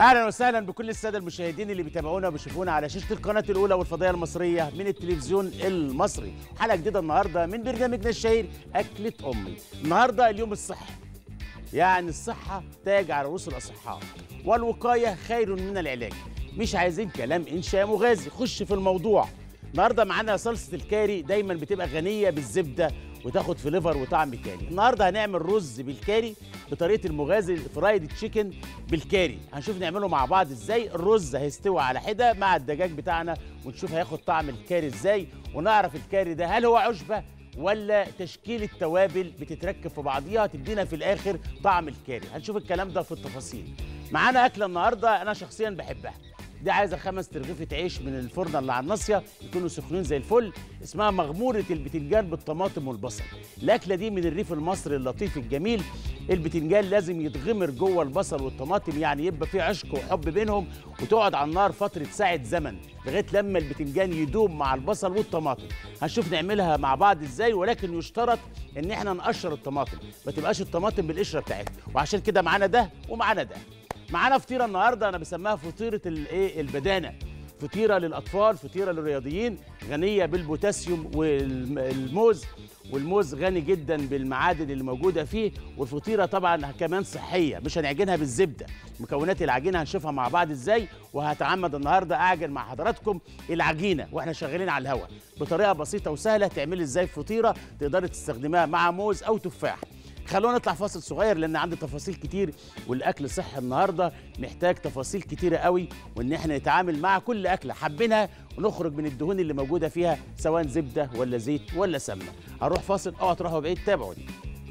اهلا وسهلا بكل الساده المشاهدين اللي بيتابعونا وبيشوفونا على شاشه القناه الاولى والفضائيه المصريه من التلفزيون المصري حلقه جديده النهارده من برنامجنا الشهير اكله امي النهارده اليوم الصحي يعني الصحه تاج على رؤوس الاصحاء والوقايه خير من العلاج مش عايزين كلام انشاء مغازي خش في الموضوع النهارده معانا صلصه الكاري دايما بتبقى غنيه بالزبده وتاخد فليفر وطعم تاني النهارده هنعمل رز بالكاري بطريقه المغازي الفرايد تشيكن بالكاري هنشوف نعمله مع بعض ازاي الرز هيستوي على حده مع الدجاج بتاعنا ونشوف هياخد طعم الكاري ازاي ونعرف الكاري ده هل هو عشبه ولا تشكيل التوابل بتتركب في بعضيها تدينا في الاخر طعم الكاري هنشوف الكلام ده في التفاصيل معانا اكله النهارده انا شخصيا بحبها دي عايزه خمس ترغيفه عيش من الفرن اللي على الناصيه يكونوا سخنين زي الفل اسمها مغموره البتنجان بالطماطم والبصل الاكله دي من الريف المصري اللطيف الجميل البتنجان لازم يتغمر جوه البصل والطماطم يعني يبقى في عشق وحب بينهم وتقعد على النار فتره ساعه زمن لغايه لما البتنجان يدوب مع البصل والطماطم هنشوف نعملها مع بعض ازاي ولكن يشترط ان احنا نقشر الطماطم ما تبقاش الطماطم بالقشره بتاعتها وعشان كده معانا ده ومعانا ده معانا فطيره النهارده انا بسميها فطيره الايه البدانه فطيره للاطفال فطيره للرياضيين غنيه بالبوتاسيوم والموز والموز غني جدا بالمعادن اللي موجوده فيه والفطيره طبعا كمان صحيه مش هنعجنها بالزبده مكونات العجينه هنشوفها مع بعض ازاي وهتعمد النهارده اعجن مع حضراتكم العجينه واحنا شغالين على الهواء بطريقه بسيطه وسهله تعملي ازاي فطيره تقدري تستخدميها مع موز او تفاح خلونا نطلع فاصل صغير لان عندي تفاصيل كتير والاكل صحي النهارده محتاج تفاصيل كتيره قوي وان احنا نتعامل مع كل اكله حابينها ونخرج من الدهون اللي موجوده فيها سواء زبده ولا زيت ولا سمنه هروح فاصل اوعى تروحوا بعيد تابعوني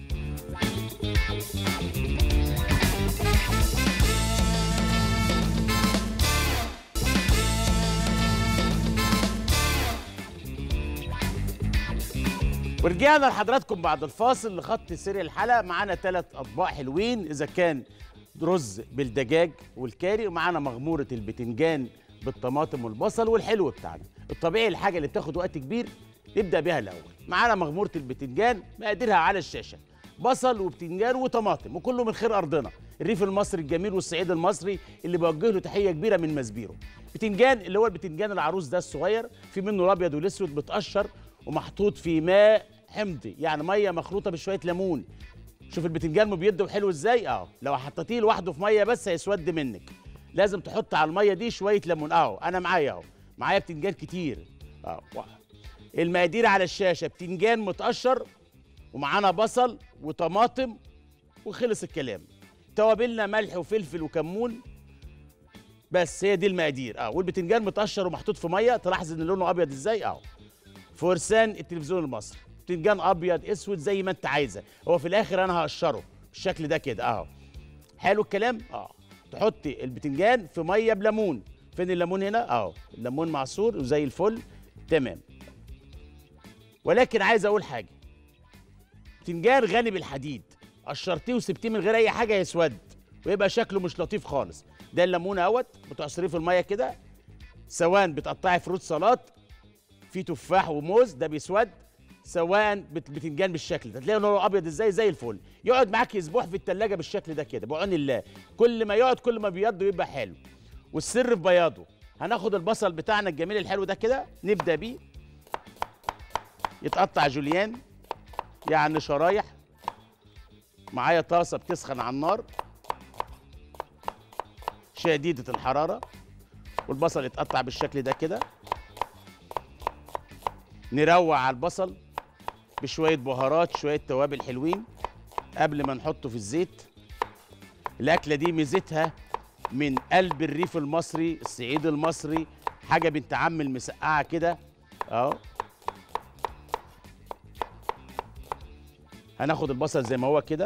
ورجعنا لحضراتكم بعد الفاصل لخط سير الحلقه معانا ثلاث اطباق حلوين اذا كان رز بالدجاج والكاري ومعانا مغموره البتنجان بالطماطم والبصل والحلو بتاعنا الطبيعي الحاجه اللي بتاخد وقت كبير نبدا بيها الاول معانا مغموره البتنجان مقاديرها على الشاشه بصل وبتنجان وطماطم وكله من خير ارضنا الريف المصري الجميل والصعيد المصري اللي بوجه له تحيه كبيره من مسبيره بتنجان اللي هو البتنجان العروس ده الصغير في منه الابيض والاسود بتقشر ومحطوط في ماء حمضي يعني ميه مخلوطه بشويه ليمون شوف البتنجان مبيض وحلو ازاي اه لو حطيتيه لوحده في ميه بس هيسود منك لازم تحط على الميه دي شويه ليمون اهو انا معايا اهو معايا بتنجان كتير اه المقادير على الشاشه بتنجان متقشر ومعانا بصل وطماطم وخلص الكلام توابلنا ملح وفلفل وكمون بس هي دي المقادير اه والبتنجان متقشر ومحطوط في ميه تلاحظ ان لونه ابيض ازاي اهو فرسان التلفزيون المصري بتنجان ابيض اسود زي ما انت عايزه هو في الاخر انا هقشره بالشكل ده كده اهو حلو الكلام اه تحطي البتنجان في ميه بليمون فين الليمون هنا اهو الليمون معصور وزي الفل تمام ولكن عايز اقول حاجه بتنجان غني بالحديد قشرتيه وسبتيه من غير اي حاجه يسود ويبقى شكله مش لطيف خالص ده الليمون اهوت بتعصريه في الميه كده سواء بتقطعي فروت سلطات في تفاح وموز ده بيسود سواء بتنجان بالشكل ده تلاقي لونه ابيض ازاي زي الفل يقعد معاك اسبوع في التلاجة بالشكل ده كده بعون الله كل ما يقعد كل ما بيض ويبقى حلو والسر في بياضه هناخد البصل بتاعنا الجميل الحلو ده كده نبدا بيه يتقطع جوليان يعني شرايح معايا طاسه بتسخن على النار شديده الحراره والبصل يتقطع بالشكل ده كده نروع على البصل بشويه بهارات شويه توابل حلوين قبل ما نحطه في الزيت الاكله دي ميزتها من قلب الريف المصري الصعيد المصري حاجه بنت عم المسقعه كده اهو هناخد البصل زي ما هو كده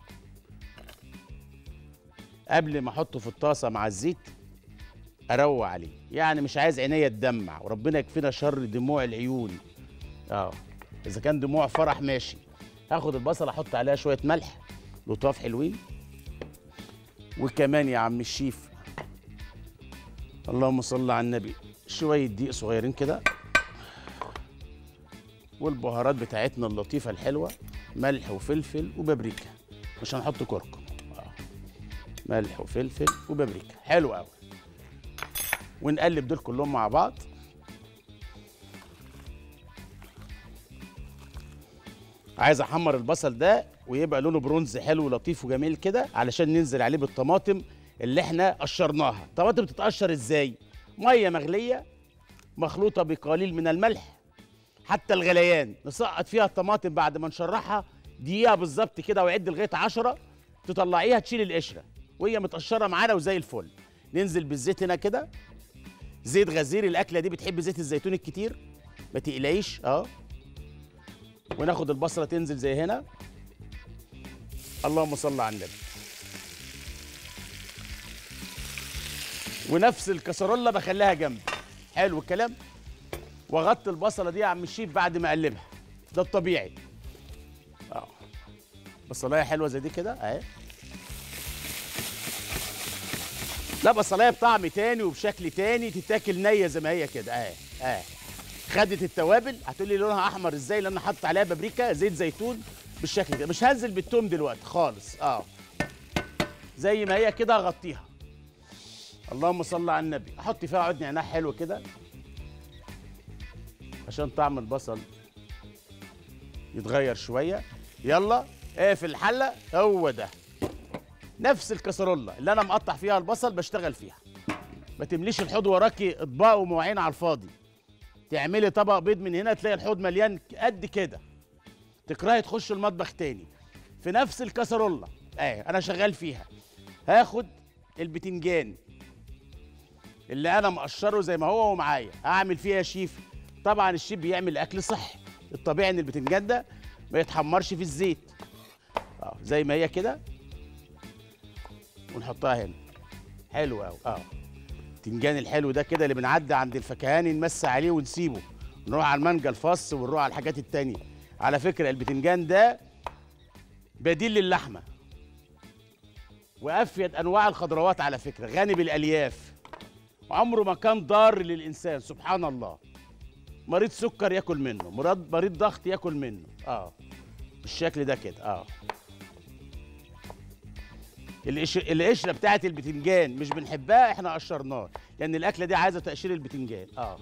قبل ما احطه في الطاسه مع الزيت اروق عليه يعني مش عايز عينيا تدمع وربنا يكفينا شر دموع العيون اه اذا كان دموع فرح ماشي هاخد البصل احط عليها شويه ملح لطاف حلوين وكمان يا عم الشيف اللهم صل على النبي شويه دقيق صغيرين كده والبهارات بتاعتنا اللطيفه الحلوه ملح وفلفل وبابريكا مش هنحط كركم آه. ملح وفلفل وبابريكا حلو قوي ونقلب دول كلهم مع بعض عايز احمر البصل ده ويبقى لونه برونز حلو ولطيف وجميل كده علشان ننزل عليه بالطماطم اللي احنا قشرناها الطماطم بتتقشر ازاي ميه مغليه مخلوطه بقليل من الملح حتى الغليان نسقط فيها الطماطم بعد ما نشرحها دقيقه بالظبط كده وعد لغايه 10 تطلعيها تشيل القشره وهي متقشره معانا وزي الفل ننزل بالزيت هنا كده زيت غزير الاكله دي بتحب زيت الزيتون الكتير ما تقلقيش اه وناخد البصله تنزل زي هنا اللهم صل على النبي ونفس الكسرولة بخليها جنب حلو الكلام واغطي البصله دي يا عم الشيف بعد ما اقلبها ده الطبيعي اه بصلايه حلوه زي دي كده اهي لا بصلايه بطعم تاني وبشكل تاني تتاكل نيه زي ما هي كده اهي اهي خدت التوابل هتقولي لونها احمر ازاي لان حاطط عليها بابريكا زيت زيتون بالشكل ده مش هنزل بالتوم دلوقتي خالص اه زي ما هي كده هغطيها اللهم صل على النبي احط فيها عود نعناع حلو كده عشان طعم البصل يتغير شويه يلا ايه في الحله هو ده نفس الكسرولة اللي انا مقطع فيها البصل بشتغل فيها ما تمليش الحوض وراكي اطباق ومواعين على الفاضي تعملي طبق بيض من هنا تلاقي الحوض مليان قد كده تكرهي تخش المطبخ تاني في نفس الكسرولة اهي انا شغال فيها هاخد البتنجان اللي انا مقشره زي ما هو ومعايا هعمل فيها يا شيف طبعا الشيف بيعمل اكل صحي الطبيعي ان البتنجان ده ما يتحمرش في الزيت اه زي ما هي كده ونحطها هنا حلو قوي اه البتنجان الحلو ده كده اللي بنعدي عند الفكهاني نمسي عليه ونسيبه نروح على المانجا الفص ونروح على الحاجات التانية على فكرة البتنجان ده بديل للحمة وأفيد أنواع الخضروات على فكرة غني بالألياف عمره ما كان ضار للإنسان سبحان الله مريض سكر ياكل منه مريض مريض ضغط ياكل منه اه بالشكل ده كده اه القش- القشره بتاعت البتنجان مش بنحبها احنا قشرناه لان الاكله دي عايزه تقشير البتنجان اه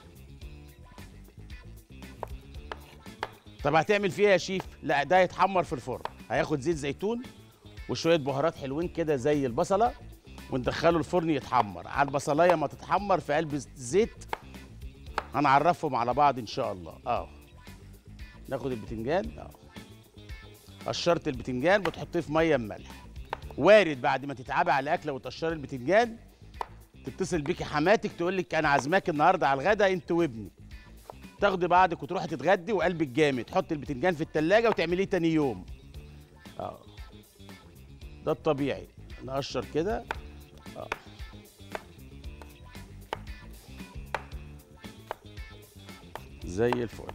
طب هتعمل فيها يا شيف لا ده يتحمر في الفرن هياخد زيت زيتون وشويه بهارات حلوين كده زي البصله وندخله الفرن يتحمر على البصلايه ما تتحمر في قلب الزيت هنعرفهم على بعض ان شاء الله اه ناخد البتنجان اه قشرت البتنجان بتحطيه في ميه بملح وارد بعد ما تتعبي على الاكله وتقشري البتنجان تتصل بيكي حماتك تقول لك انا عازماك النهارده على الغدا انت وابني تاخدي بعضك وتروحي تتغدي وقلبك جامد تحطي البتنجان في التلاجة وتعمليه تاني يوم اه ده الطبيعي نقشر كده اه زي الفل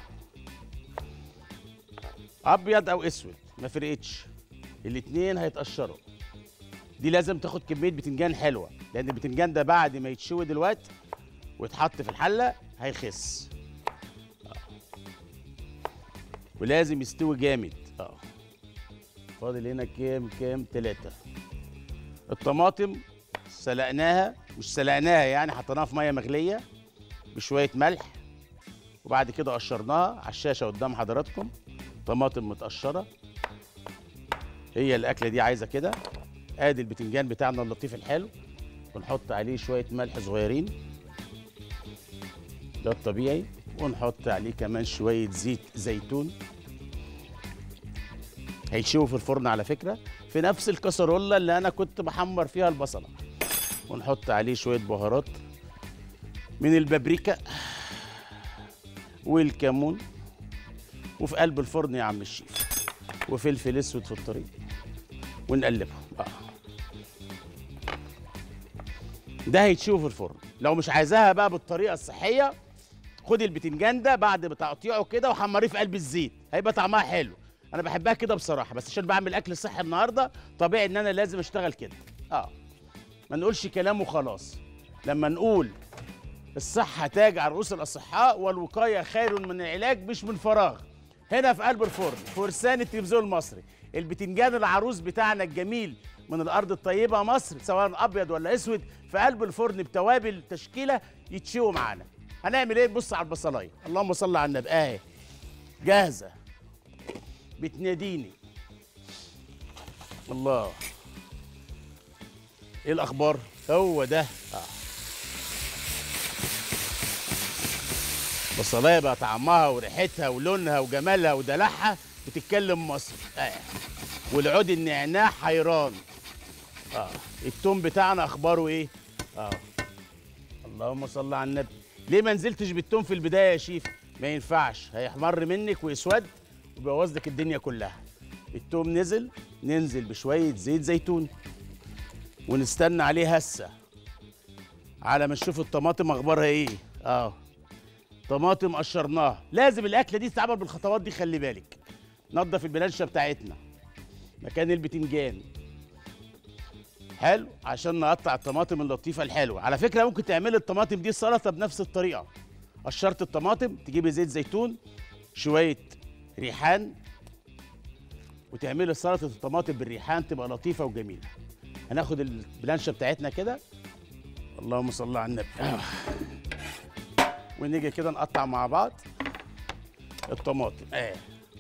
ابيض او اسود ما فرقتش الاتنين هيتقشروا دي لازم تاخد كميه بتنجان حلوه لان البتنجان ده بعد ما يتشوي دلوقتي ويتحط في الحله هيخس آه. ولازم يستوي جامد اه فاضل هنا كام كام تلاتة الطماطم سلقناها مش سلقناها يعني حطيناها في ميه مغليه بشويه ملح وبعد كده قشرناها على الشاشه قدام حضراتكم طماطم متقشره هي الاكله دي عايزه كده ادي البتنجان بتاعنا اللطيف الحلو ونحط عليه شويه ملح صغيرين ده الطبيعي ونحط عليه كمان شويه زيت زيتون هيشوي في الفرن على فكره في نفس الكسرولة اللي انا كنت بحمر فيها البصله ونحط عليه شويه بهارات من البابريكا والكمون وفي قلب الفرن يا عم الشيف وفلفل اسود في الطريق ونقلبهم اه ده هيتشوي في الفرن لو مش عايزاها بقى بالطريقه الصحيه خدي البتنجان ده بعد ما تقطيعه كده وحمريه في قلب الزيت هيبقى طعمها حلو انا بحبها كده بصراحه بس عشان بعمل اكل صحي النهارده طبيعي ان انا لازم اشتغل كده اه ما نقولش كلام وخلاص لما نقول الصحة تاج على رؤوس الأصحاء والوقاية خير من العلاج مش من فراغ هنا في قلب الفرن فرسان التلفزيون المصري البتنجان العروس بتاعنا الجميل من الارض الطيبه مصر سواء ابيض ولا اسود في قلب الفرن بتوابل تشكيله يتشووا معانا هنعمل ايه نبص على البصلايه اللهم صل على النبي اهي جاهزه بتناديني الله ايه الاخبار هو ده آه. بصلايه بقى طعمها وريحتها ولونها وجمالها ودلعها بتتكلم مصر آه. والعود النعناع حيران اه التوم بتاعنا اخباره ايه اه اللهم صل على النبي ليه ما نزلتش بالتوم في البدايه يا شيف ما ينفعش هيحمر منك ويسود ويبوظ لك الدنيا كلها التوم نزل ننزل بشويه زيت زيتون ونستنى عليه هسه على ما نشوف الطماطم اخبارها ايه اه طماطم قشرناها لازم الاكله دي تتعمل بالخطوات دي خلي بالك نضف البلانشه بتاعتنا مكان البتنجان حلو عشان نقطع الطماطم اللطيفه الحلوه على فكره ممكن تعملي الطماطم دي سلطه بنفس الطريقه قشرت الطماطم تجيبي زيت زيتون شويه ريحان وتعملي سلطه الطماطم بالريحان تبقى لطيفه وجميله هناخد البلانشه بتاعتنا كده اللهم صل على النبي آه. ونيجي كده نقطع مع بعض الطماطم اه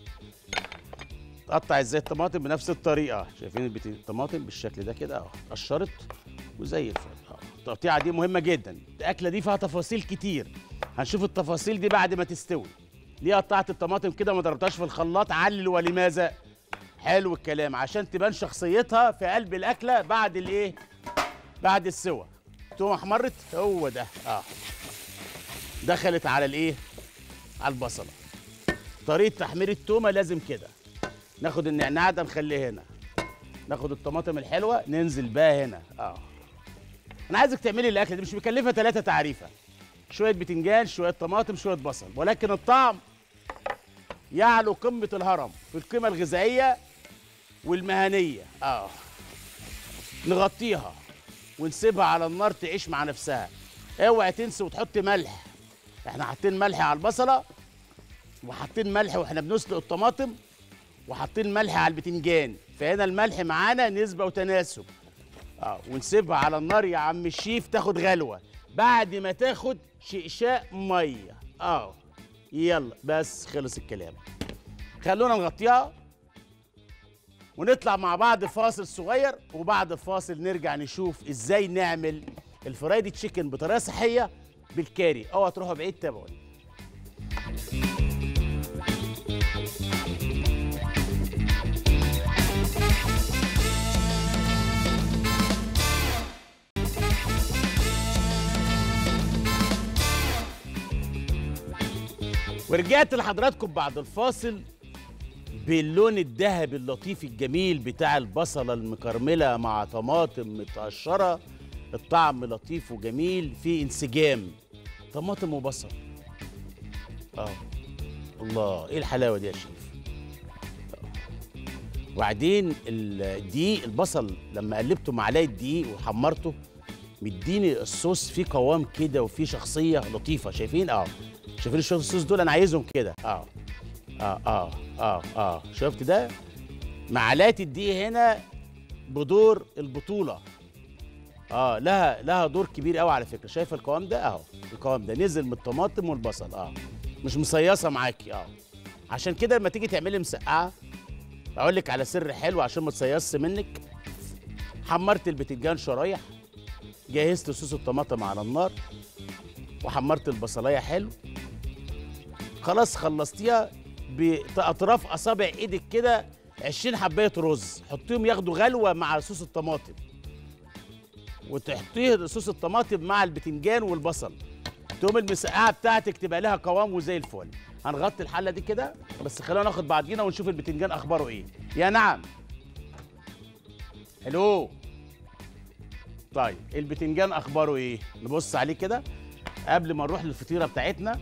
تقطع ازاي الطماطم بنفس الطريقه شايفين البت- الطماطم بالشكل ده كده اهو اتقشرت وزي الفل اه التقطيعه دي مهمه جدا الاكله دي فيها تفاصيل كتير هنشوف التفاصيل دي بعد ما تستوي ليه قطعت الطماطم كده ما ضربتهاش في الخلاط علل ولماذا حلو الكلام عشان تبان شخصيتها في قلب الاكله بعد الايه بعد السوى تقوم احمرت هو ده اه دخلت على الايه على البصله طريقه تحمير التومه لازم كده ناخد النعناع ده نخليه هنا ناخد الطماطم الحلوه ننزل بقى هنا اه انا عايزك تعملي الاكله دي مش مكلفه ثلاثه تعريفه شويه بتنجان شويه طماطم شويه بصل ولكن الطعم يعلو قمه الهرم في القيمه الغذائيه والمهنيه اه نغطيها ونسيبها على النار تعيش مع نفسها اوعي تنسي وتحط ملح احنا حاطين ملح على البصله وحاطين ملح واحنا بنسلق الطماطم وحاطين ملح على البتنجان فهنا الملح معانا نسبه وتناسب اه ونسيبها على النار يا عم الشيف تاخد غلوه بعد ما تاخد شقشاق ميه اه يلا بس خلص الكلام خلونا نغطيها ونطلع مع بعض فاصل صغير وبعد الفاصل نرجع نشوف ازاي نعمل الفرايدي تشيكن بطريقه صحيه بالكاري اوعى تروحوا بعيد تابعوني ورجعت لحضراتكم بعد الفاصل باللون الذهبي اللطيف الجميل بتاع البصلة المكرملة مع طماطم متقشرة الطعم لطيف وجميل في انسجام طماطم وبصل اه الله ايه الحلاوة دي يا شيف آه. وبعدين الدقيق البصل لما قلبته معلقة دقيق وحمرته مديني الصوص فيه قوام كده وفيه شخصية لطيفة شايفين اه شايفين شوية الصوص دول انا عايزهم كده اه اه اه اه اه شفت ده معلقه الدقيق هنا بدور البطوله اه لها لها دور كبير قوي على فكره شايف القوام ده اهو القوام ده نزل من الطماطم والبصل اه مش مصيصه معاكي اه عشان كده لما تيجي تعملي مسقعه اقول لك على سر حلو عشان ما تصيصش منك حمرت البتنجان شرايح جهزت صوص الطماطم على النار وحمرت البصلايه حلو خلاص خلصتيها باطراف اصابع ايدك كده 20 حبايه رز حطيهم ياخدوا غلوه مع صوص الطماطم وتحطيه صوص الطماطم مع البتنجان والبصل تقوم المسقعه بتاعتك تبقى لها قوام وزي الفل هنغطي الحله دي كده بس خلينا ناخد بعضينا ونشوف البتنجان اخباره ايه يا نعم الو طيب البتنجان اخباره ايه نبص عليه كده قبل ما نروح للفطيره بتاعتنا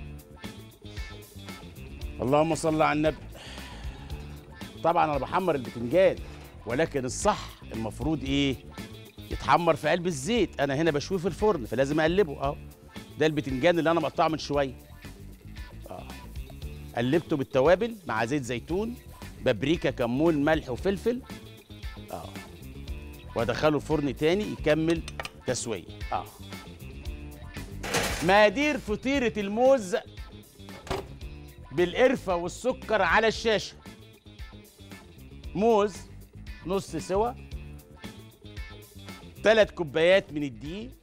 اللهم صل على النبي طبعا انا بحمر البتنجان ولكن الصح المفروض ايه يتحمر في قلب الزيت انا هنا بشويه في الفرن فلازم اقلبه اهو ده البتنجان اللي انا مقطعه من شويه اه قلبته بالتوابل مع زيت زيتون بابريكا كمون ملح وفلفل اه وادخله الفرن تاني يكمل تسويه اه مقادير فطيره الموز بالقرفه والسكر على الشاشه موز نص سوا ثلاث كوبايات من الدقيق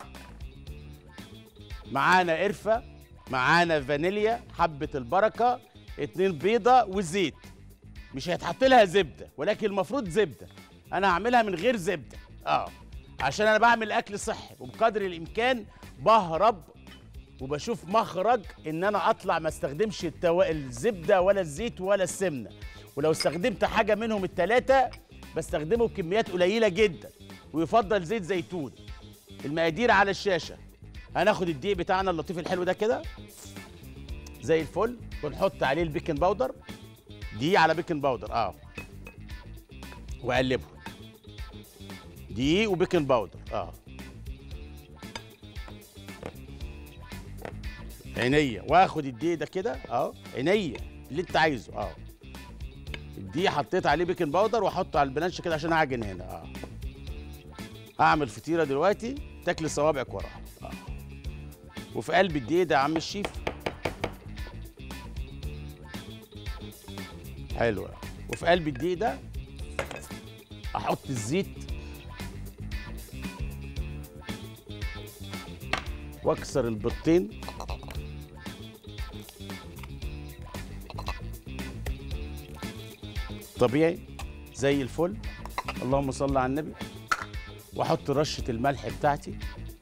معانا قرفه معانا فانيليا حبه البركه اتنين بيضه وزيت مش هيتحط لها زبده ولكن المفروض زبده انا هعملها من غير زبده اه عشان انا بعمل اكل صحي وبقدر الامكان بهرب وبشوف مخرج ان انا اطلع ما استخدمش التو... الزبده ولا الزيت ولا السمنه ولو استخدمت حاجه منهم الثلاثه بستخدمه بكميات قليله جدا ويفضل زيت زيتون المقادير على الشاشه هناخد الدقيق بتاعنا اللطيف الحلو ده كده زي الفل ونحط عليه البيكنج باودر دقيق على بيكنج باودر اه واقلبه دقيق وبيكنج باودر اه عينيا واخد الدقيق ده كده اه عينيا اللي انت عايزه اه الدقيق حطيت عليه بيكنج باودر واحطه على البلانش كده عشان اعجن هنا اه هعمل فطيره دلوقتي تاكل صوابعك وراها اه وفي قلب الدقيق ده يا عم الشيف حلو وفي قلب الدقيق ده احط الزيت واكسر البيضتين طبيعي زي الفل اللهم صل على النبي واحط رشه الملح بتاعتي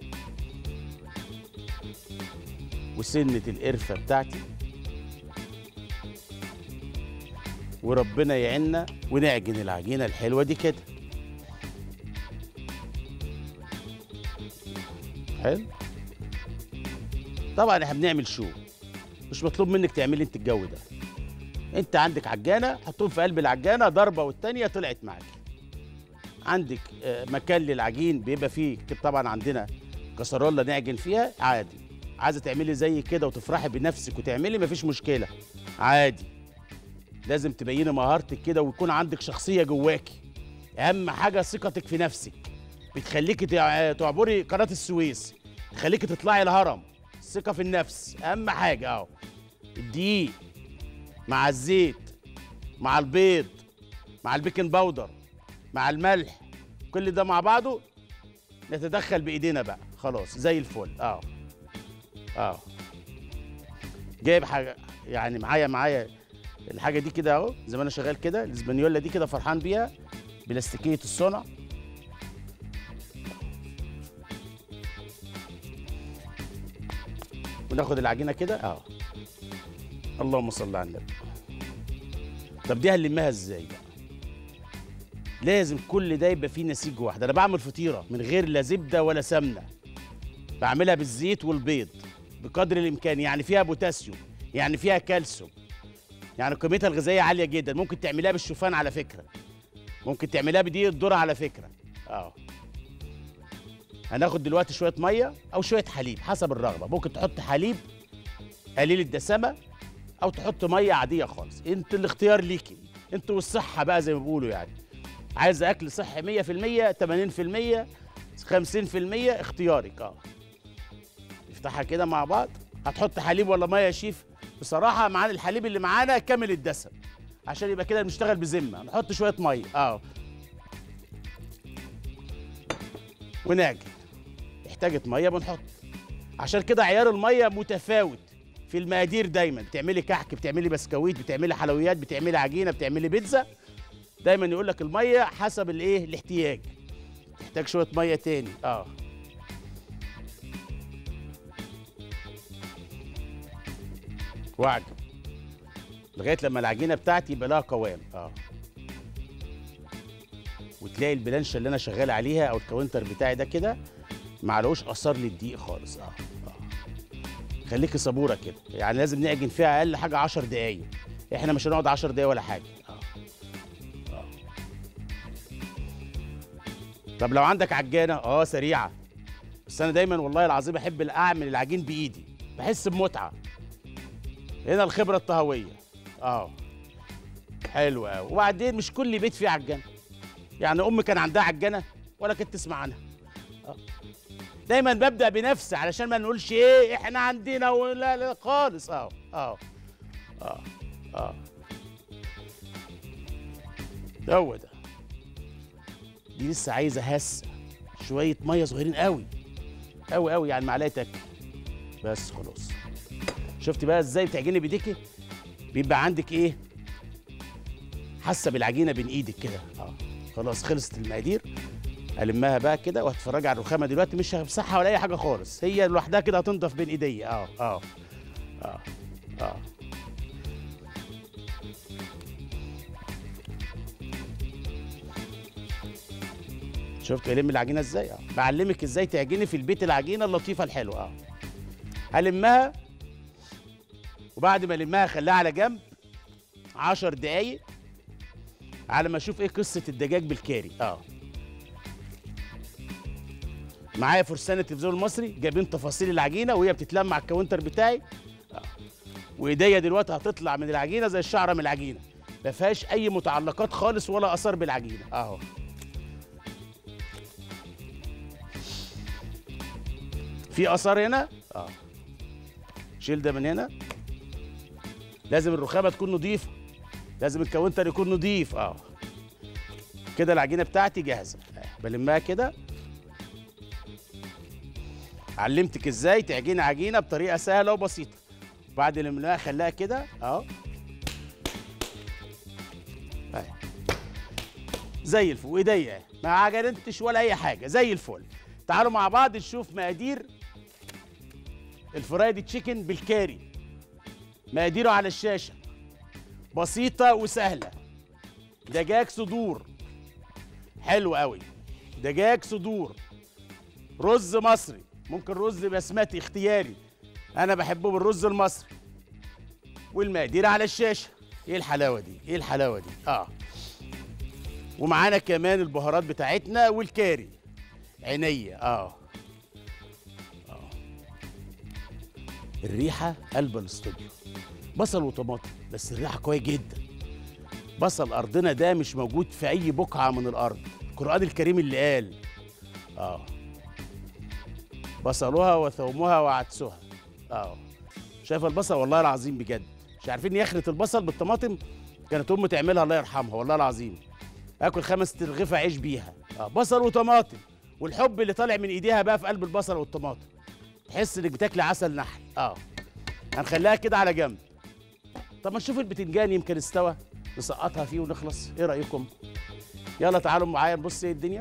وسنه القرفه بتاعتي وربنا يعيننا ونعجن العجينه الحلوه دي كده حلو طبعا احنا بنعمل شو مش مطلوب منك تعملي انت الجو ده انت عندك عجانه حطهم في قلب العجانه ضربه والتانيه طلعت معاك عندك آه، مكان للعجين بيبقى فيه كده طبعا عندنا كسرولة نعجن فيها عادي عايزه تعملي زي كده وتفرحي بنفسك وتعملي مفيش مشكله عادي لازم تبيني مهارتك كده ويكون عندك شخصيه جواكي اهم حاجه ثقتك في نفسك بتخليكي تع- تعبري قناه السويس تخليكي تطلعي الهرم الثقه في النفس اهم حاجه اهو الدقيق مع الزيت مع البيض مع البيكنج باودر مع الملح كل ده مع بعضه نتدخل بايدينا بقى خلاص زي الفل اه اه جايب حاجه يعني معايا معايا الحاجه دي كده اهو زي ما انا شغال كده الاسبانيولا دي كده فرحان بيها بلاستيكيه الصنع وناخد العجينه كده اه اللهم صل على النبي طب دي هنلمها ازاي بقى لازم كل ده يبقى فيه نسيج واحد انا بعمل فطيره من غير لا زبده ولا سمنه بعملها بالزيت والبيض بقدر الامكان يعني فيها بوتاسيوم يعني فيها كالسيوم يعني قيمتها الغذائيه عاليه جدا ممكن تعمليها بالشوفان على فكره ممكن تعمليها بدقيق الذره على فكره اه هناخد دلوقتي شويه ميه او شويه حليب حسب الرغبه ممكن تحط حليب قليل الدسامه او تحط ميه عاديه خالص انت الاختيار ليكي انت والصحه بقى زي ما بيقولوا يعني عايز اكل صحي 100% 80% 50% اختيارك اه نفتحها كده مع بعض هتحط حليب ولا ميه يا شيف بصراحه معانا الحليب اللي معانا كامل الدسم عشان يبقى كده بنشتغل بذمه نحط شويه ميه اه ونعجن احتاجت ميه بنحط عشان كده عيار الميه متفاوت في المقادير دايما بتعملي كحك بتعملي بسكويت بتعملي حلويات بتعملي عجينه بتعملي بيتزا دايما يقول لك الميه حسب الايه الاحتياج تحتاج شويه ميه تاني اه واعجن لغايه لما العجينه بتاعتي يبقى لها قوام اه وتلاقي البلانشه اللي انا شغال عليها او الكاونتر بتاعي ده كده معلوش اثار للدقيق خالص اه اه خليكي صبوره كده يعني لازم نعجن فيها اقل حاجه 10 دقايق احنا مش هنقعد 10 دقايق ولا حاجه اه اه طب لو عندك عجانه اه سريعه بس انا دايما والله العظيم احب اعمل العجين بايدي بحس بمتعه هنا الخبره الطهويه اه حلو قوي وبعدين مش كل بيت فيه عجانه يعني ام كان عندها عجانه ولا كنت تسمع عنها آه. دايما ببدا بنفسي علشان ما نقولش ايه احنا عندنا ولا لا خالص اه اه اه اه هو ده دي لسه عايزه هسه شويه ميه صغيرين قوي قوي قوي يعني معلقه تاكل بس خلاص شفت بقى ازاي بتعجني بايديكي بيبقى عندك ايه حاسه بالعجينه بين ايدك كده اه خلاص خلصت المقادير المها بقى كده وهتفرجي على الرخامه دلوقتي مش همسحها ولا اي حاجه خالص هي لوحدها كده هتنضف بين ايديا اه اه اه اه شفت يلم العجينه ازاي اه بعلمك ازاي تعجني في البيت العجينه اللطيفه الحلوه اه هلمها وبعد ما المها اخليها على جنب عشر دقايق على ما اشوف ايه قصه الدجاج بالكاري اه معايا فرسان التلفزيون المصري جايبين تفاصيل العجينه وهي بتتلم على الكاونتر بتاعي آه. وايديا دلوقتي هتطلع من العجينه زي الشعره من العجينه ما فيهاش اي متعلقات خالص ولا اثار بالعجينه اهو في اثار هنا اه شيل ده من هنا لازم الرخامه تكون نظيفه لازم الكاونتر يكون نظيف اه كده العجينه بتاعتي جاهزه آه، بلمها كده علمتك ازاي تعجني عجينه بطريقه سهله وبسيطه بعد لما خليها كده اهو أهي. زي الفل وايديا ما عجنتش ولا اي حاجه زي الفل تعالوا مع بعض نشوف مقادير الفرايدي تشيكن بالكاري مقاديره على الشاشه بسيطه وسهله دجاج صدور حلو قوي دجاج صدور رز مصري ممكن رز بسمتي اختياري انا بحبه بالرز المصري والمقادير على الشاشه ايه الحلاوه دي ايه الحلاوه دي اه ومعانا كمان البهارات بتاعتنا والكاري عينيا اه اه الريحه قلب الاستوديو بصل وطماطم بس الريحه قويه جدا بصل ارضنا ده مش موجود في اي بقعه من الارض القران الكريم اللي قال اه بصلها وثومها وعدسها اه شايف البصل والله العظيم بجد مش عارفين يخلط البصل بالطماطم كانت امي تعملها الله يرحمها والله العظيم اكل خمس ترغيفه عيش بيها اه بصل وطماطم والحب اللي طالع من ايديها بقى في قلب البصل والطماطم تحس انك بتاكلي عسل نحل اه هنخليها كده على جنب طب ما نشوف البتنجان يمكن استوى نسقطها فيه ونخلص ايه رايكم يلا تعالوا معايا نبص ايه الدنيا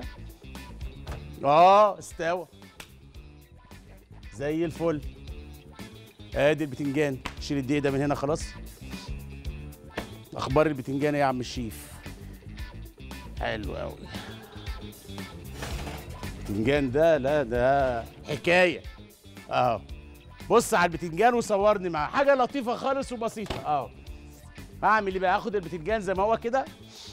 اه استوى زي الفل ادي البتنجان شيل الدقيق ده من هنا خلاص اخبار البتنجان إيه يا عم الشيف حلو قوي البتنجان ده لا ده حكايه اه بص على البتنجان وصورني معاه حاجه لطيفه خالص وبسيطه اه هعمل ايه بقى اخد البتنجان زي ما هو كده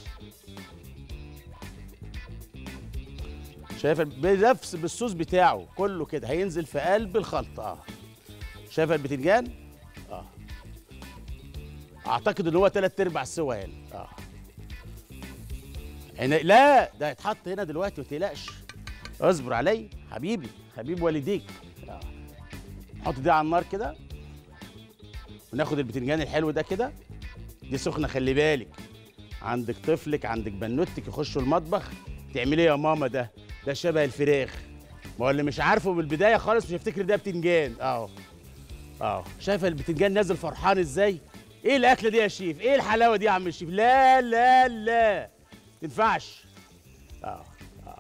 شايف بنفس بالصوص بتاعه كله كده هينزل في قلب الخلطه اه شايف البتنجان اه اعتقد ان هو تلات ارباع سوا هنا اه هنا لا ده هيتحط هنا دلوقتي ما تقلقش اصبر علي حبيبي حبيب والديك اه نحط دي على النار كده وناخد البتنجان الحلو ده كده دي سخنه خلي بالك عندك طفلك عندك بنوتك يخشوا المطبخ تعملي ايه يا ماما ده ده شبه الفراخ ما هو اللي مش عارفه من البدايه خالص مش هيفتكر ده بتنجان اهو اهو شايفه البتنجان نازل فرحان ازاي ايه الاكله دي يا شيف ايه الحلاوه دي يا عم الشيف لا لا لا تنفعش اه اه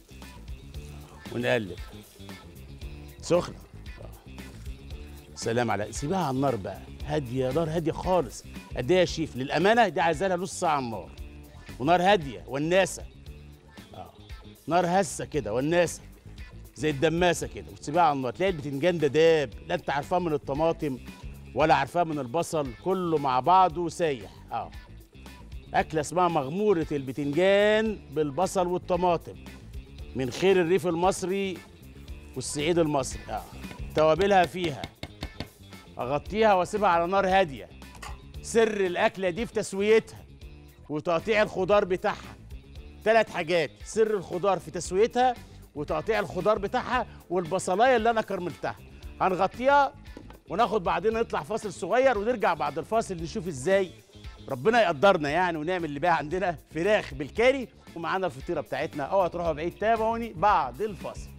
ونقلب سخنه آه. سلام على سيبها على النار بقى هاديه نار هاديه خالص قد ايه يا شيف للامانه دي عايزه لها نص ساعه على النار ونار هاديه والناسه اه نار هسه كده والناسه زي الدماسه كده وتسيبها على النار تلاقي البتنجان ده داب لا انت عارفاه من الطماطم ولا عارفاه من البصل كله مع بعضه سايح اه اكله اسمها مغموره البتنجان بالبصل والطماطم من خير الريف المصري والصعيد المصري اه توابلها فيها اغطيها واسيبها على نار هاديه سر الاكله دي في تسويتها وتقطيع الخضار بتاعها ثلاث حاجات سر الخضار في تسويتها وتقطيع الخضار بتاعها والبصلايه اللي انا كرملتها هنغطيها وناخد بعدين نطلع فاصل صغير ونرجع بعد الفاصل نشوف ازاي ربنا يقدرنا يعني ونعمل اللي بقى عندنا فراخ بالكاري ومعانا الفطيره بتاعتنا اوعى تروحوا بعيد تابعوني بعد الفاصل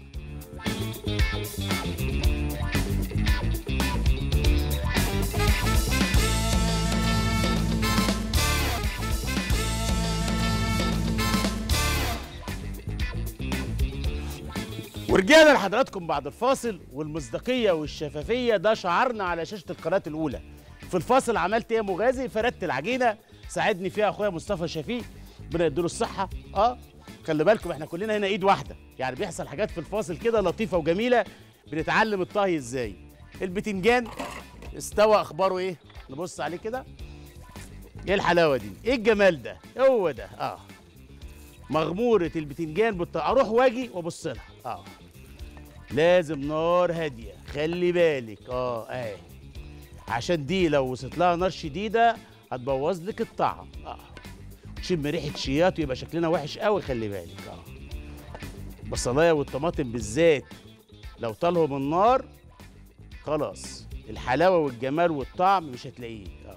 ورجعنا لحضراتكم بعد الفاصل والمصداقيه والشفافيه ده شعارنا على شاشه القناه الاولى في الفاصل عملت ايه يا مغازي فردت العجينه ساعدني فيها اخويا مصطفى شفيق ربنا يديله الصحه اه خلي بالكم احنا كلنا هنا ايد واحده يعني بيحصل حاجات في الفاصل كده لطيفه وجميله بنتعلم الطهي ازاي البتنجان استوى اخباره ايه نبص عليه كده ايه الحلاوه دي ايه الجمال ده هو ده اه مغموره البتنجان بالط... اروح واجي وابص لها اه لازم نار هاديه خلي بالك اه اهي عشان دي لو وصلت لها نار شديده هتبوظ لك الطعم اه تشم ريحه شياط ويبقى شكلنا وحش قوي خلي بالك اه البصلايه والطماطم بالذات لو طالهم النار خلاص الحلاوه والجمال والطعم مش هتلاقيه اه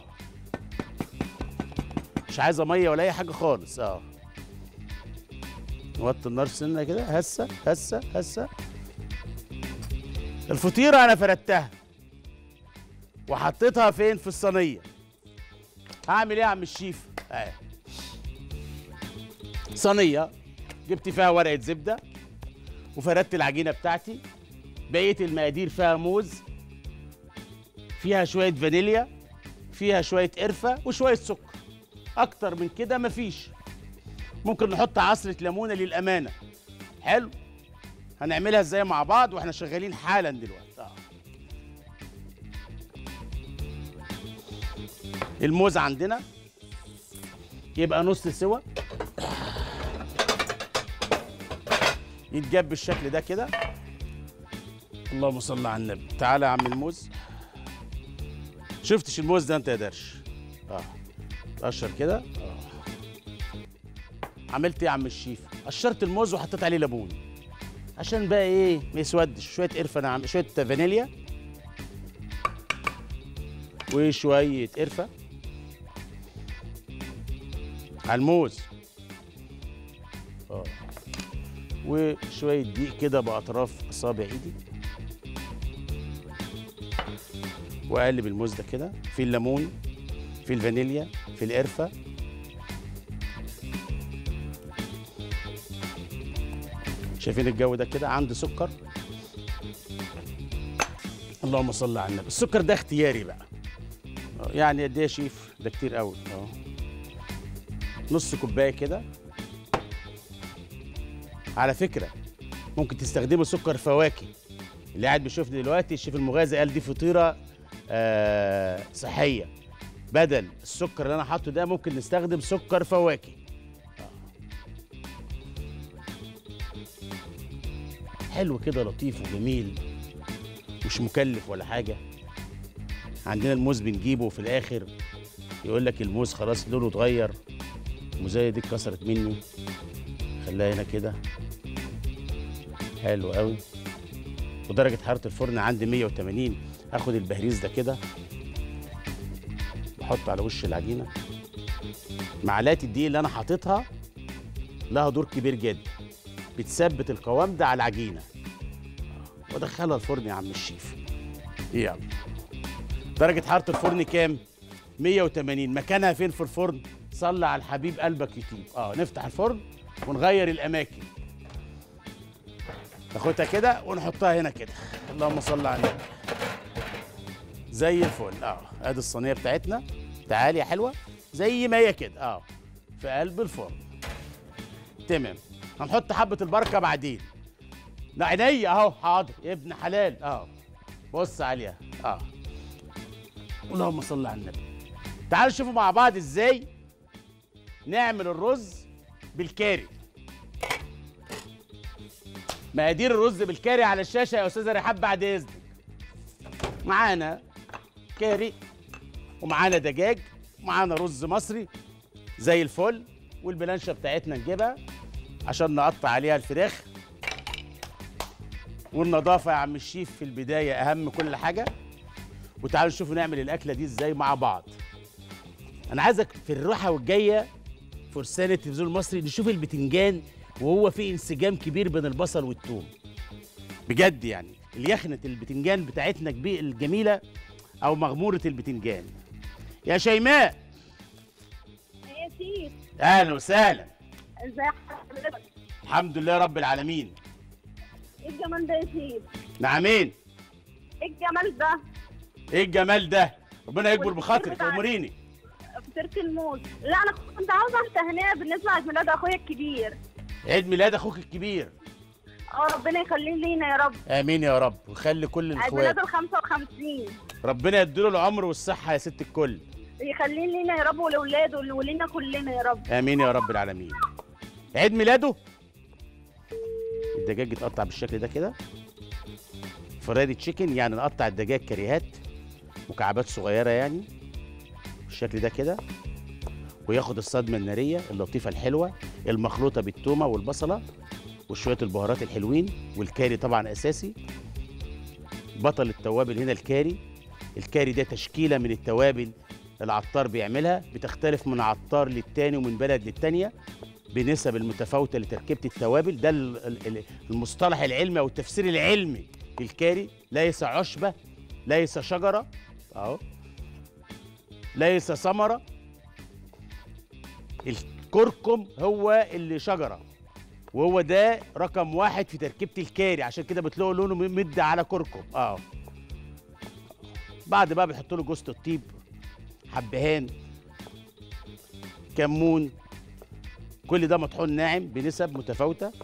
مش عايزه ميه ولا اي حاجه خالص اه نوطي النار سنه كده هسه هسه هسه الفطيره انا فردتها وحطيتها فين في الصينيه هعمل ايه يا عم الشيف اهي صينيه جبت فيها ورقه زبده وفردت العجينه بتاعتي بقيه المقادير فيها موز فيها شويه فانيليا فيها شويه قرفه وشويه سكر اكتر من كده مفيش ممكن نحط عصره ليمونه للامانه حلو هنعملها ازاي مع بعض واحنا شغالين حالا دلوقتي آه. الموز عندنا يبقى نص سوا يتجاب بالشكل ده كده اللهم صل على النبي تعالى يا عم الموز شفتش الموز ده انت يا درش اه قشر كده اه عملت ايه يا عم الشيف قشرت الموز وحطيت عليه ليمون عشان بقى ايه ما يسودش شويه قرفه انا عم شويه فانيليا وشويه قرفه على الموز اه وشويه دقيق كده باطراف اصابع ايدي واقلب الموز ده كده في الليمون في الفانيليا في القرفه شايفين الجو ده كده عندي سكر اللهم صل على النبي السكر ده اختياري بقى آه، يعني قد ايه يا شيف ده كتير قوي اه نص كوبايه كده على فكره ممكن تستخدموا سكر فواكه اللي قاعد بيشوفني دلوقتي الشيف المغازي قال دي فطيره آه صحيه بدل السكر اللي انا حاطه ده ممكن نستخدم سكر فواكه حلو كده لطيف وجميل مش مكلف ولا حاجه عندنا الموز بنجيبه في الاخر يقول لك الموز خلاص لونه اتغير الموزايه دي اتكسرت مني خليها هنا كده حلو قوي ودرجه حراره الفرن عندي 180 اخد البهريز ده كده بحط على وش العجينه معلقه الدقيق اللي انا حاططها لها دور كبير جدا بتثبت القوام ده على العجينه آه، وادخلها الفرن يا عم الشيف يلا درجه حراره الفرن كام 180 مكانها فين في الفرن صلي على الحبيب قلبك يطيب اه نفتح الفرن ونغير الاماكن ناخدها كده ونحطها هنا كده اللهم صل على النبي زي الفل اه ادي الصينيه بتاعتنا تعالي يا حلوه زي ما هي كده اه في قلب الفرن تمام هنحط حبه البركه بعدين لا عينيا اهو حاضر يا ابن حلال اه بص عليها اه اللهم صل على النبي تعالوا نشوفوا مع بعض ازاي نعمل الرز بالكاري مقادير الرز بالكاري على الشاشه يا استاذه رحاب بعد اذنك معانا كاري ومعانا دجاج ومعانا رز مصري زي الفل والبلانشه بتاعتنا نجيبها عشان نقطع عليها الفراخ والنظافه يا عم الشيف في البدايه اهم كل حاجه وتعالوا نشوف نعمل الاكله دي ازاي مع بعض انا عايزك في الروحه والجايه فرسان التلفزيون المصري نشوف البتنجان وهو في انسجام كبير بين البصل والثوم بجد يعني اليخنة البتنجان بتاعتنا كبير الجميلة أو مغمورة البتنجان يا شيماء يا سيف أهلا وسهلا ازي حضرتك الحمد لله رب العالمين ايه الجمال ده يا سيف نعمين ايه الجمال ده إيه الجمال ده ربنا يكبر والفطير بخاطرك بتاعك. أموريني فطيرة الموز لا انا كنت عاوزه تهنئه بالنسبه لعيد ميلاد اخويا الكبير عيد ميلاد أخوك الكبير اه ربنا يخليه لينا يا رب آمين يا رب ويخلي كل عيد ميلاد الإخوات ال 55 ربنا يديله العمر والصحة يا ست الكل يخليه لينا يا رب ولاولاده ولينا كلنا يا رب آمين يا رب العالمين عيد ميلاده الدجاج يتقطع بالشكل ده كده فرايدي تشيكن يعني نقطع الدجاج كريهات مكعبات صغيرة يعني بالشكل ده كده وياخد الصدمة النارية اللطيفة الحلوة المخلوطة بالتومة والبصلة وشوية البهارات الحلوين والكاري طبعا أساسي بطل التوابل هنا الكاري الكاري ده تشكيلة من التوابل العطار بيعملها بتختلف من عطار للتاني ومن بلد للتانية بنسب المتفاوتة لتركيبة التوابل ده ال- ال- ال- المصطلح العلمي أو التفسير العلمي للكاري ليس عشبة ليس شجرة أهو ليس ثمرة الكركم هو اللي شجرة وهو ده رقم واحد في تركيبة الكاري عشان كده بتلاقوا لونه مد على كركم اه بعد بقى بيحطوا له جوزة الطيب حبهان كمون كل ده مطحون ناعم بنسب متفاوتة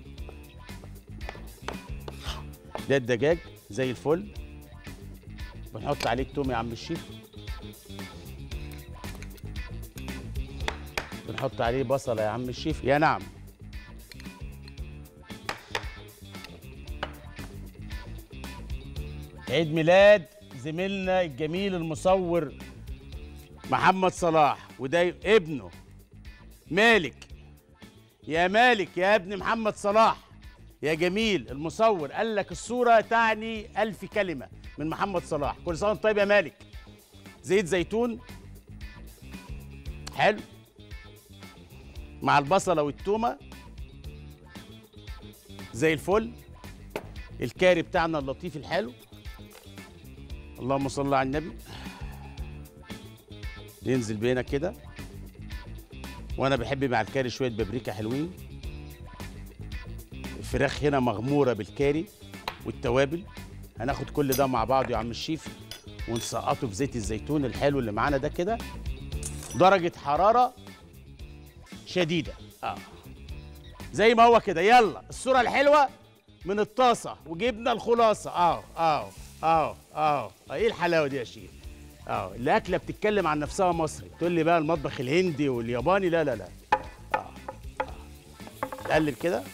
ده الدجاج زي الفل بنحط عليه توم يا عم الشيف بنحط عليه بصلة يا عم الشيف يا نعم عيد ميلاد زميلنا الجميل المصور محمد صلاح وده ابنه مالك يا مالك يا ابن محمد صلاح يا جميل المصور قال لك الصورة تعني ألف كلمة من محمد صلاح كل سنة وأنت طيب يا مالك زيت زيتون حلو مع البصلة والتومة زي الفل الكاري بتاعنا اللطيف الحلو اللهم صل على النبي ينزل بينا كده وانا بحب مع الكاري شويه بابريكا حلوين الفراخ هنا مغموره بالكاري والتوابل هناخد كل ده مع بعض يا عم الشيف ونسقطه في زيت الزيتون الحلو اللي معانا ده كده درجه حراره شديده اه زي ما هو كده يلا الصوره الحلوه من الطاسه وجبنا الخلاصه اه اه اه اه ايه الحلاوه دي يا شيخ اه الاكله بتتكلم عن نفسها مصري تقول لي بقى المطبخ الهندي والياباني لا لا لا اه اه تقلب كده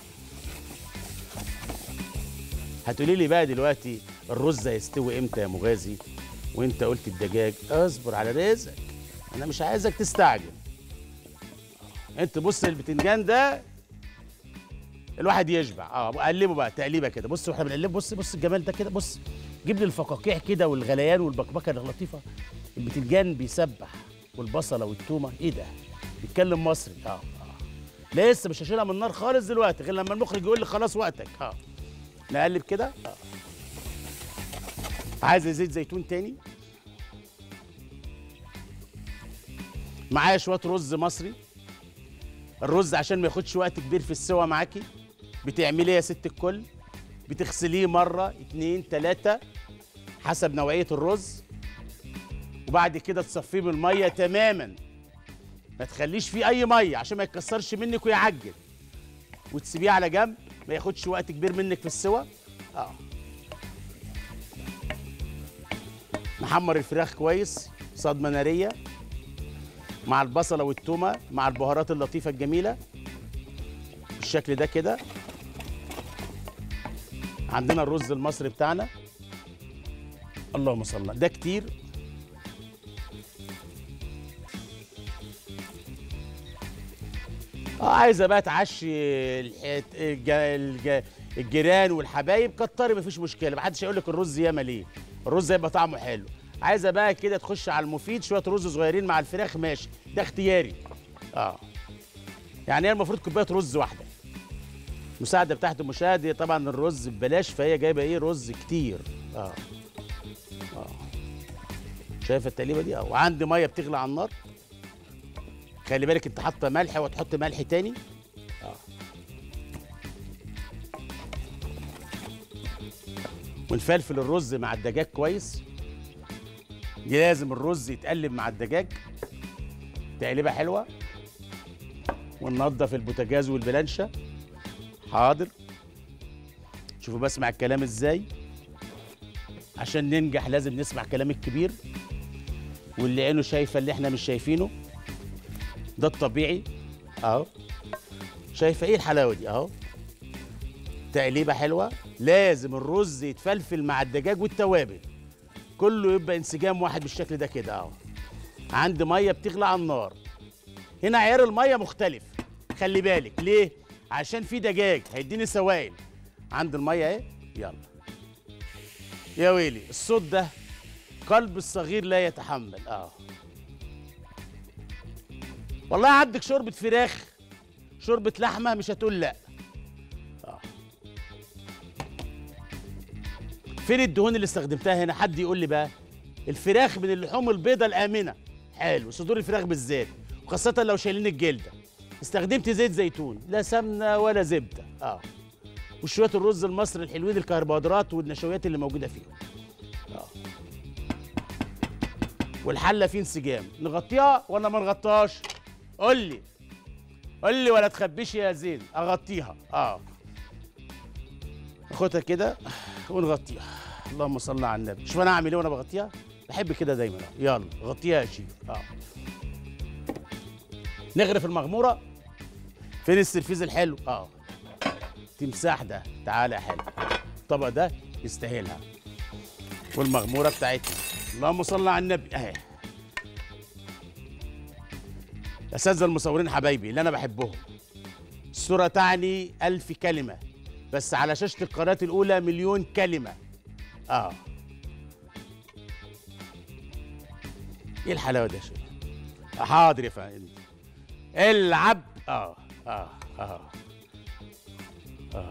هتقولي لي بقى دلوقتي الرز هيستوي امتى يا مغازي وانت قلت الدجاج اصبر على رزقك انا مش عايزك تستعجل انت بص البتنجان ده الواحد يشبع اه قلبه بقى تقليبه كده بص واحنا بنقلبه بص بص الجمال ده كده بص جيب لي الفقاقيع كده والغليان والبكبكه اللطيفه البتنجان بيسبح والبصله والتومه ايه ده بيتكلم مصري اه اه لسه مش هشيلها من النار خالص دلوقتي غير لما المخرج يقول لي خلاص وقتك اه نقلب كده اه عايز زيت زيتون تاني معايا شويه رز مصري الرز عشان ما ياخدش وقت كبير في السوا معاكي بتعمليه يا ست الكل بتغسليه مرة اتنين تلاتة حسب نوعية الرز وبعد كده تصفيه من المية تماما ما تخليش فيه أي مية عشان ما يتكسرش منك ويعجن وتسيبيه على جنب ما ياخدش وقت كبير منك في السوا اه نحمر الفراخ كويس صدمة نارية مع البصلة والتومة مع البهارات اللطيفة الجميلة بالشكل ده كده عندنا الرز المصري بتاعنا اللهم صل على- ده كتير اه عايزه بقى تعشي الح- الج- الج- الجيران والحبايب كتري مفيش مشكله محدش هيقول لك الرز ياما ليه الرز هيبقى طعمه حلو عايزه بقى كده تخش على المفيد شويه رز صغيرين مع الفراخ ماشي ده اختياري اه يعني هي المفروض كوبايه رز واحده المساعده بتاعت المشاهد هي طبعا الرز ببلاش فهي جايبه ايه رز كتير اه اه شايفه التقليبه دي اه وعندي ميه بتغلي على النار خلي بالك انت حاطه ملح وتحط ملح تاني اه ونفلفل الرز مع الدجاج كويس لازم الرز يتقلب مع الدجاج تقليبه حلوه وننضف البوتاجاز والبلانشه حاضر شوفوا بسمع الكلام ازاي عشان ننجح لازم نسمع كلام الكبير واللي عينه شايفه اللي احنا مش شايفينه ده الطبيعي اهو شايفه ايه الحلاوه دي اهو تقليبه حلوه لازم الرز يتفلفل مع الدجاج والتوابل كله يبقى انسجام واحد بالشكل ده كده اهو عندي ميه بتغلي على النار هنا عيار الميه مختلف خلي بالك ليه عشان في دجاج هيديني سوائل عند الميه اهي يلا يا ويلي الصوت ده قلب الصغير لا يتحمل اه والله عندك شوربه فراخ شوربه لحمه مش هتقول لا آه. فين الدهون اللي استخدمتها هنا حد يقول لي بقى الفراخ من اللحوم البيضاء الامنه حلو صدور الفراخ بالذات وخاصه لو شايلين الجلده استخدمت زيت زيتون لا سمنه ولا زبده اه وشويه الرز المصري الحلوين الكربوهيدرات والنشويات اللي موجوده فيهم اه والحله فيه انسجام نغطيها ولا ما نغطيهاش قول لي قول لي ولا تخبيش يا زين اغطيها اه ناخدها كده ونغطيها اللهم صل على النبي شوف انا اعمل ايه وانا بغطيها بحب كده دايما آه. يلا غطيها يا شيف اه نغرف المغموره فين السرفيز الحلو اه تمساح ده تعالى يا حلو الطبق ده يستاهلها والمغموره بتاعتنا اللهم صل على النبي اهي اساتذه المصورين حبايبي اللي انا بحبهم الصوره تعني ألف كلمه بس على شاشه القناه الاولى مليون كلمه اه ايه الحلاوه دي يا شيخ حاضر يا فندم العب اه اه اه اه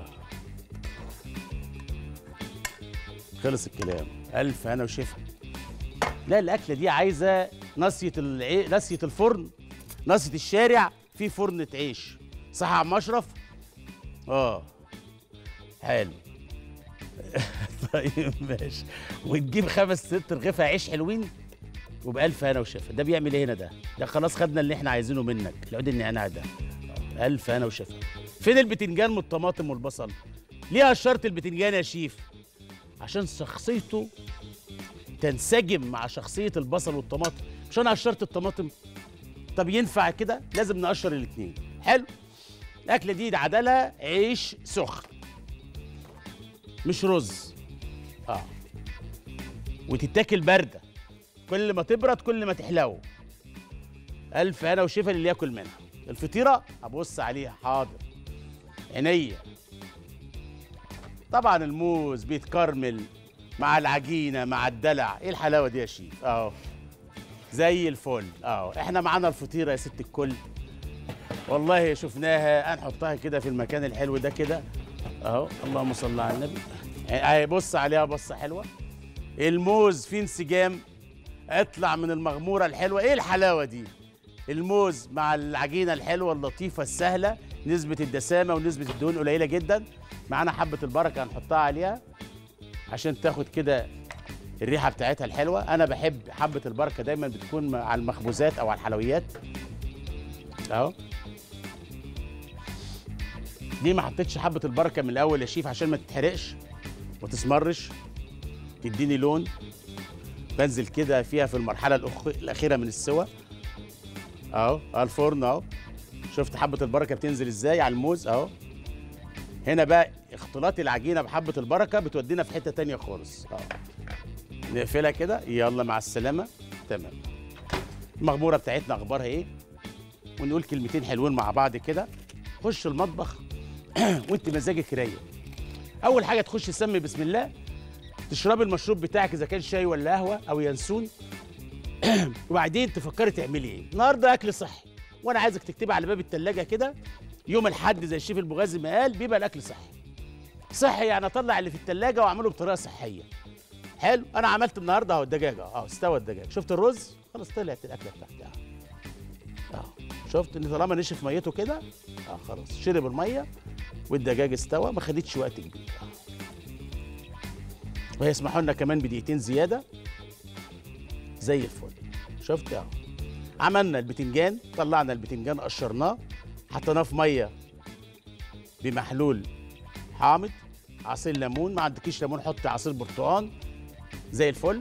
خلص الكلام الف انا وشفا لا الاكله دي عايزه نصيه العي... نصيه الفرن نصيه الشارع في فرنة عيش صح يا عم اشرف اه حلو طيب ماشي وتجيب خمس ست رغيفه عيش حلوين وبألف هنا وشفا ده بيعمل ايه هنا ده ده خلاص خدنا اللي احنا عايزينه منك العود النعناع ده ألف هنا وشفا فين البتنجان والطماطم والبصل ليه قشرت البتنجان يا شيف عشان شخصيته تنسجم مع شخصية البصل والطماطم مش أنا قشرت الطماطم طب ينفع كده لازم نقشر الاتنين حلو الأكلة دي عدلها عيش سخن مش رز اه وتتاكل باردة كل ما تبرد كل ما تحلو ألف أنا وشفا اللي ياكل منها الفطيرة أبص عليها حاضر عينيا طبعا الموز بيتكرمل مع العجينه مع الدلع ايه الحلاوه دي يا شيف اهو زي الفل اهو احنا معانا الفطيره يا ست الكل والله شفناها هنحطها كده في المكان الحلو ده كده اهو اللهم صل على النبي اهي بص عليها بصه حلوه الموز فيه انسجام اطلع من المغموره الحلوه ايه الحلاوه دي الموز مع العجينه الحلوه اللطيفه السهله نسبه الدسامه ونسبه الدهون قليله جدا معانا حبه البركه هنحطها عليها عشان تاخد كده الريحه بتاعتها الحلوه انا بحب حبه البركه دايما بتكون مع المخبوزات او على الحلويات اهو دي ما حطيتش حبه البركه من الاول يا شيف عشان ما تتحرقش وتسمرش تديني لون بنزل كده فيها في المرحله الأخ... الاخيره من السوى اهو آه الفرن اهو شفت حبه البركه بتنزل ازاي على الموز اهو هنا بقى اختلاط العجينه بحبه البركه بتودينا في حته تانية خالص اه نقفلها كده يلا مع السلامه تمام المغموره بتاعتنا اخبارها ايه ونقول كلمتين حلوين مع بعض كده خش المطبخ وانت مزاجك رايق اول حاجه تخش تسمي بسم الله تشربي المشروب بتاعك اذا كان شاي ولا قهوه او ينسون وبعدين تفكري تعملي ايه النهارده اكل صحي وانا عايزك تكتبي على باب التلاجة كده يوم الحد زي الشيف البغازي ما قال بيبقى الاكل صحي صحي يعني اطلع اللي في التلاجة واعمله بطريقه صحيه حلو انا عملت النهارده اهو الدجاج اهو استوى الدجاج شفت الرز خلاص طلعت الاكله بتاعتي اهو اهو شفت ان طالما نشف ميته كده اه خلاص شرب الميه والدجاج استوى ما خدتش وقت كبير آه. وهيسمحوا لنا كمان بدقيقتين زياده زي الفل شفت اهو عملنا البتنجان طلعنا البتنجان قشرناه حطيناه في ميه بمحلول حامض عصير ليمون ما عندكيش ليمون حطي عصير برتقال زي الفل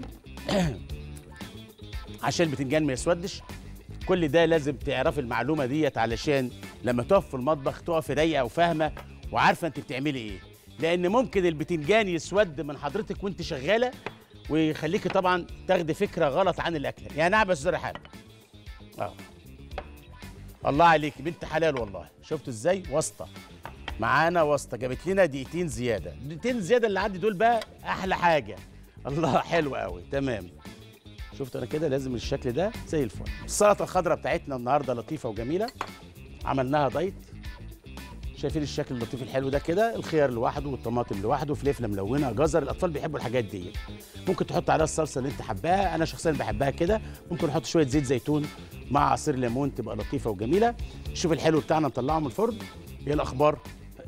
عشان البتنجان ما يسودش كل ده لازم تعرفي المعلومه ديت علشان لما تقف في المطبخ تقفي رايقه وفاهمه وعارفه انت بتعملي ايه لان ممكن البتنجان يسود من حضرتك وانت شغاله ويخليكي طبعا تاخدي فكره غلط عن الاكله يعني نعم بس ريحان اه الله عليك بنت حلال والله شفتوا ازاي واسطه معانا واسطه جابت لنا دقيقتين زياده دقيقتين زياده اللي عندي دول بقى احلى حاجه الله حلو قوي تمام شفت انا كده لازم الشكل ده زي الفل السلطه الخضراء بتاعتنا النهارده لطيفه وجميله عملناها دايت شايفين الشكل اللطيف الحلو ده كده الخيار لوحده والطماطم لوحده فلفله ملونه جزر الاطفال بيحبوا الحاجات دي ممكن تحط عليها الصلصه اللي انت حباها انا شخصيا بحبها كده ممكن نحط شويه زيت زيتون مع عصير ليمون تبقى لطيفه وجميله شوف الحلو بتاعنا نطلعه من الفرن ايه الاخبار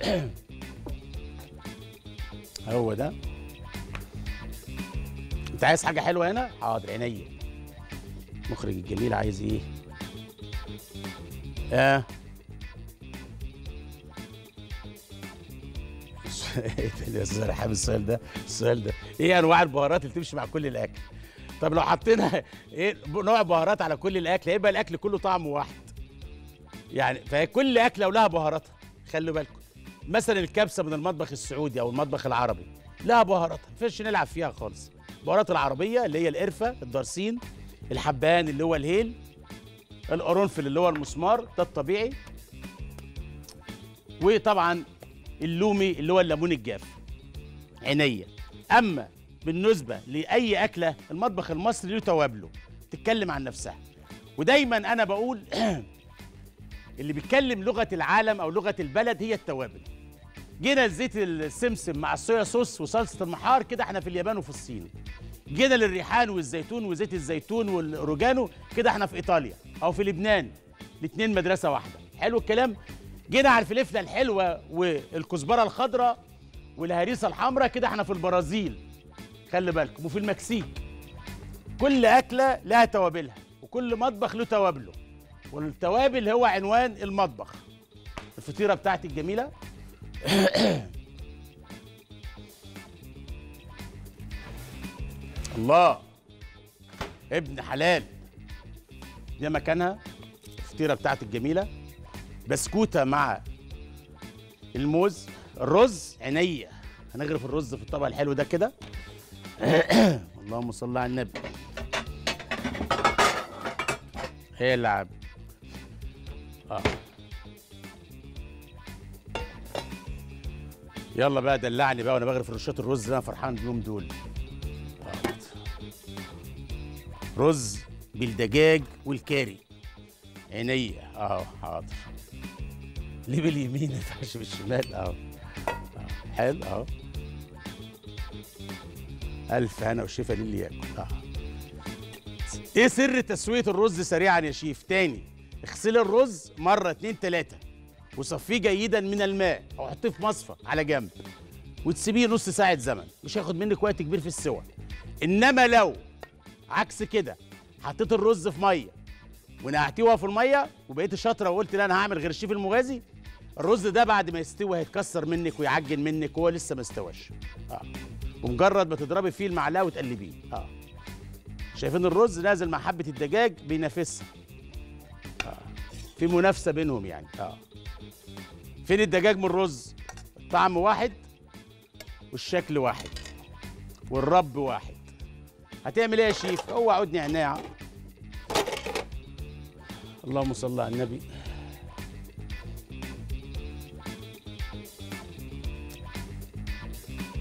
هو ده انت عايز حاجه حلوه هنا حاضر عينيا المخرج الجميل عايز ايه اه ايه ده يا استاذ رحاب السؤال ده السؤال ده ايه انواع البهارات اللي تمشي مع كل الاكل طب لو حطينا ايه نوع بهارات على كل الاكل هيبقى الاكل كله طعم واحد يعني فهي كل اكله ولها بهاراتها خلوا بالكم مثلا الكبسه من المطبخ السعودي او المطبخ العربي لها بهاراتها ما فيش نلعب فيها خالص البهارات العربيه اللي هي القرفه الدرسين الحبان اللي هو الهيل القرنفل اللي هو المسمار ده الطبيعي وطبعا اللومي اللي هو الليمون الجاف عينيا اما بالنسبه لاي اكله المطبخ المصري له توابله تتكلم عن نفسها ودايما انا بقول اللي بيتكلم لغه العالم او لغه البلد هي التوابل جينا زيت السمسم مع الصويا صوص وصلصه المحار كده احنا في اليابان وفي الصين جينا للريحان والزيتون وزيت الزيتون والاوريجانو كده احنا في ايطاليا او في لبنان الاثنين مدرسه واحده حلو الكلام جينا على الفلفله الحلوه والكزبره الخضراء والهريسه الحمراء كده احنا في البرازيل خلي بالكم وفي المكسيك كل اكله لها توابلها وكل مطبخ له توابله والتوابل هو عنوان المطبخ الفطيره بتاعتي الجميله الله ابن حلال دي مكانها الفطيره بتاعتي الجميله بسكوته مع الموز الرز عينيا هنغرف الرز في الطبق الحلو ده كده اللهم صل على النبي العب اه يلا بقى دلعني بقى وانا بغرف رشات الرز اللي انا فرحان بيهم دول آه. رز بالدجاج والكاري عينيا اهو حاضر ليه باليمين ما ينفعش بالشمال اهو آه، حلو اهو الف هنا وشفا للي ياكل اه ايه سر تسويه الرز سريعا يا شيف تاني اغسلي الرز مره اتنين تلاته وصفيه جيدا من الماء او حطيه في مصفى على جنب وتسيبيه نص ساعه زمن مش هياخد منك وقت كبير في السوى انما لو عكس كده حطيت الرز في ميه ونقعتيه وهو في الميه وبقيت شاطره وقلت لا انا هعمل غير الشيف المغازي الرز ده بعد ما يستوي هيتكسر منك ويعجن منك وهو لسه ما استواش اه ومجرد ما تضربي فيه المعلقه وتقلبيه اه شايفين الرز نازل مع حبه الدجاج بينافسها اه في منافسه بينهم يعني اه فين الدجاج من الرز طعم واحد والشكل واحد والرب واحد هتعمل ايه يا شيف هو عود نعناع اللهم صل على النبي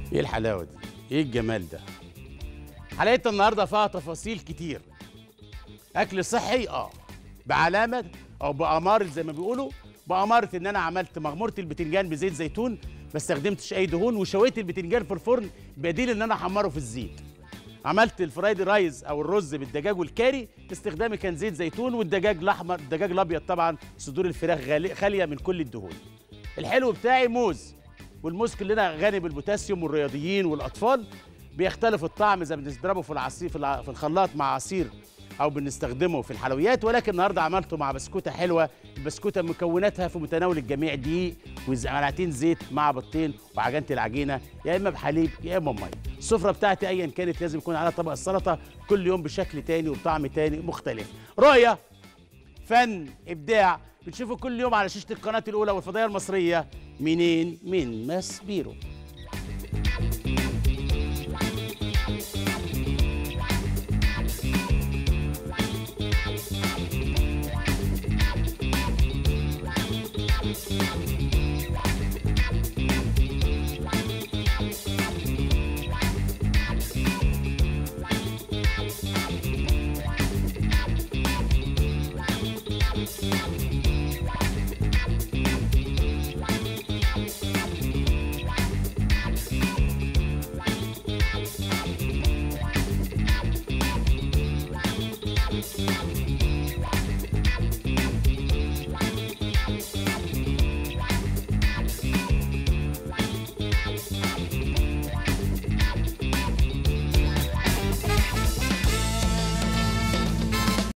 ايه الحلاوه دي ايه الجمال ده حلقتنا النهارده فيها تفاصيل كتير اكل صحي اه بعلامه او باماره زي ما بيقولوا باماره ان انا عملت مغموره البتنجان بزيت زيتون ما استخدمتش اي دهون وشويت البتنجان في الفرن بديل ان انا احمره في الزيت عملت الفرايد رايز او الرز بالدجاج والكاري استخدامي كان زيت زيتون والدجاج الاحمر الدجاج الابيض طبعا صدور الفراخ غالي- خاليه من كل الدهون الحلو بتاعي موز والموز كلنا غني بالبوتاسيوم والرياضيين والاطفال بيختلف الطعم اذا بنضربه في العصير في الع- في الخلاط مع عصير او بنستخدمه في الحلويات ولكن النهارده عملته مع بسكوته حلوه البسكوته مكوناتها في متناول الجميع دقيق ومعلقتين زيت مع بيضتين وعجينه العجينه يا اما بحليب يا اما بميه السفره بتاعتي ايا كانت لازم يكون عليها طبق السلطه كل يوم بشكل تاني وبطعم تاني مختلف رؤيه فن ابداع بتشوفوا كل يوم على شاشه القناه الاولى والفضائيه المصريه منين من ماس بيرو